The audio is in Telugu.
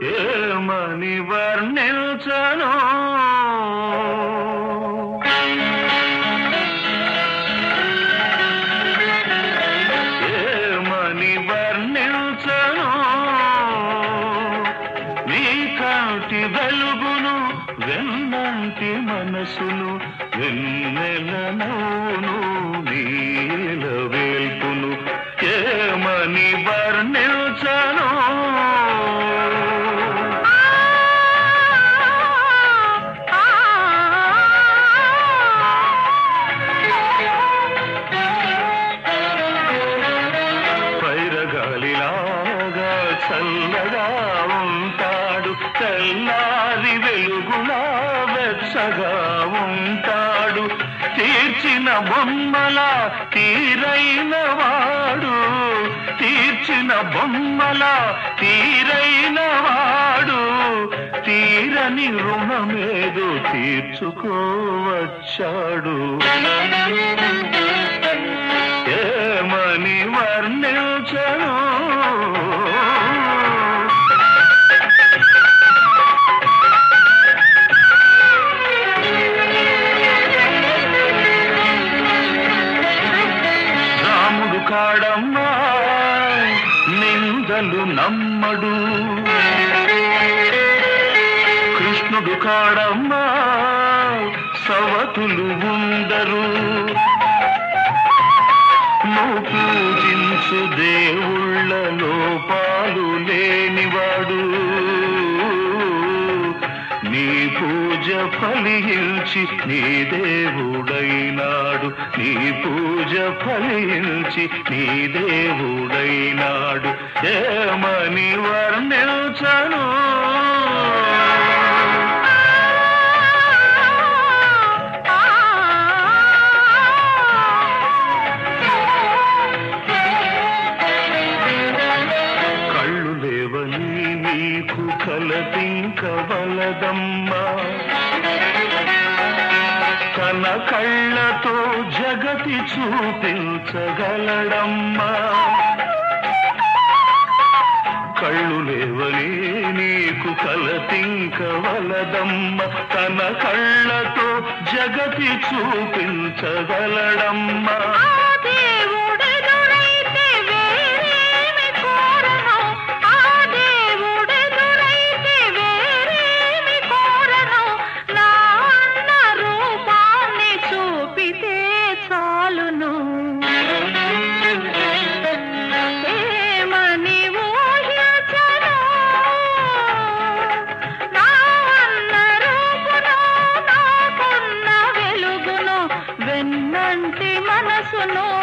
ఏమని వర్ణించను ఏమని వర్ణించను నీ కంటి వెలుగును వెన్నంటి మనసును వెన్నెల నవ్వును నీల వేల్పును ఏమని వర్ణించను పైరగాలిలాగా చల్లగా ఉంటాడు తెల్లారి వెలుగులా వెచ్చగా ఉంటాడు తీర్చిన బొమ్మల తీరైన వాడు తీర్చిన బొమ్మల తీరైన వాడు తీరని రుణమేదో తీర్చుకోవచ్చాడు ఏమని వర్ణించను రాముడు కాడమ్మా నిందలు నమ్మడు కృష్ణుడు కాడమ్మా సవతులు ఉండరు నువ్వు పూజించు దేవుళ్ళ లోపాలు లేనివాడు నీ పూజ ఫలించి నీ దేవుడైనాడు నీ పూజ ఫలించి నీ దేవుడైనాడు ఏమని వర్ణించను కళ్ళు లేవని నీకు కలపింక వలదమ్మా తన కళ్ళతో జగతి చూపించగలడమ్మా కళ్ళు లేవని నీకు కలతింక వలదమ్మ తన కళ్ళతో జగతి చూపించగలడమ్మా ఆ దేవుడెదురైతే వేరేమి కోరను ఆ దేవుడెదురైతే వేరేమి కోరను నా అన్న రూపాన్ని చూపితే చాలును ఏమని ఊహించను నా అన్న రూపును నాకున్న వెలుగును వెన్నంటి మనసును